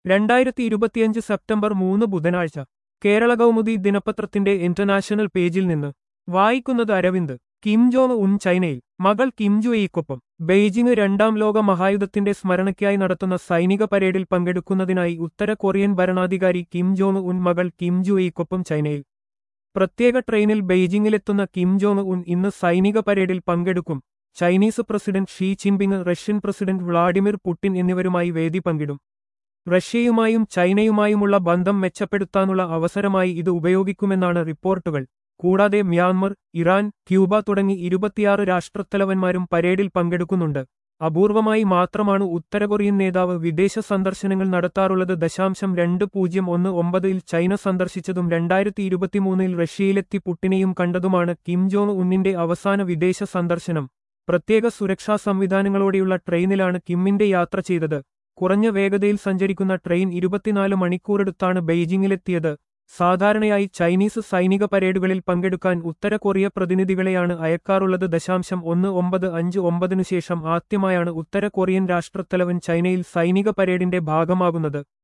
രണ്ടായിരത്തി ഇരുപത്തിയഞ്ച് സെപ്റ്റംബർ മൂന്ന് ബുധനാഴ്ച കേരള കൗമുദി ദിനപത്രത്തിന്റെ ഇന്റർനാഷണൽ പേജിൽ നിന്ന് വായിക്കുന്നത് അരവിന്ദ് കിം ജോങ് ഉൻ ചൈനയിൽ മകൾ കിം ജുയിക്കൊപ്പം ബെയ്ജിംഗ് രണ്ടാം ലോക മഹായുദ്ധത്തിന്റെ സ്മരണയ്ക്കായി നടത്തുന്ന സൈനിക പരേഡിൽ പങ്കെടുക്കുന്നതിനായി ഉത്തര കൊറിയൻ ഭരണാധികാരി കിം ജോങ് ഉൻ മകൾ കിം ജുയിക്കൊപ്പം ചൈനയിൽ പ്രത്യേക ട്രെയിനിൽ ബെയ്ജിംഗിലെത്തുന്ന കിം ജോങ് ഉൻ ഇന്ന് സൈനിക പരേഡിൽ പങ്കെടുക്കും Chinese president Xi Jinping Russian president Vladimir Putin എന്നിവരുമായി വേദി പങ്കിടും റഷ്യയുമായും ചൈനയുമായുമുള്ള ബന്ധം മെച്ചപ്പെടുത്താനുള്ള അവസരമായി ഇത് ഉപയോഗിക്കുമെന്നാണ് റിപ്പോർട്ടുകൾ കൂടാതെ മ്യാൻമർ ഇറാൻ ക്യൂബ തുടങ്ങി ഇരുപത്തിയാറ് രാഷ്ട്രത്തലവന്മാരും പരേഡിൽ പങ്കെടുക്കുന്നുണ്ട് അപൂർവമായി മാത്രമാണ് ഉത്തര കൊറിയൻ നേതാവ് വിദേശ സന്ദർശനങ്ങൾ നടത്താറുള്ളത് ദശാംശം രണ്ട് പൂജ്യം ഒന്ന് ഒമ്പതിൽ ചൈന സന്ദർശിച്ചതും രണ്ടായിരത്തി ഇരുപത്തിമൂന്നിൽ റഷ്യയിലെത്തി പുട്ടിനെയും കണ്ടതുമാണ് കിം ജോങ് ഉന്നിന്റെ അവസാന വിദേശ സന്ദർശനം പ്രത്യേക സുരക്ഷാ സംവിധാനങ്ങളോടെയുള്ള ട്രെയിനിലാണ് കിമ്മിന്റെ യാത്ര ചെയ്തത് കുറഞ്ഞ വേഗതയിൽ സഞ്ചരിക്കുന്ന ട്രെയിൻ ഇരുപത്തിനാല് മണിക്കൂറെടുത്താണ് ബെയ്ജിംഗിലെത്തിയത് സാധാരണയായി ചൈനീസ് സൈനിക പരേഡുകളിൽ പങ്കെടുക്കാൻ ഉത്തര കൊറിയ പ്രതിനിധികളെയാണ് അയക്കാറുള്ളത് ദശാംശം ഒന്ന് ഒമ്പത് അഞ്ച് ഒമ്പതിനു ശേഷം ആദ്യമായാണ് ഉത്തര കൊറിയൻ രാഷ്ട്രത്തലവൻ ചൈനയിൽ സൈനിക പരേഡിന്റെ ഭാഗമാകുന്നത്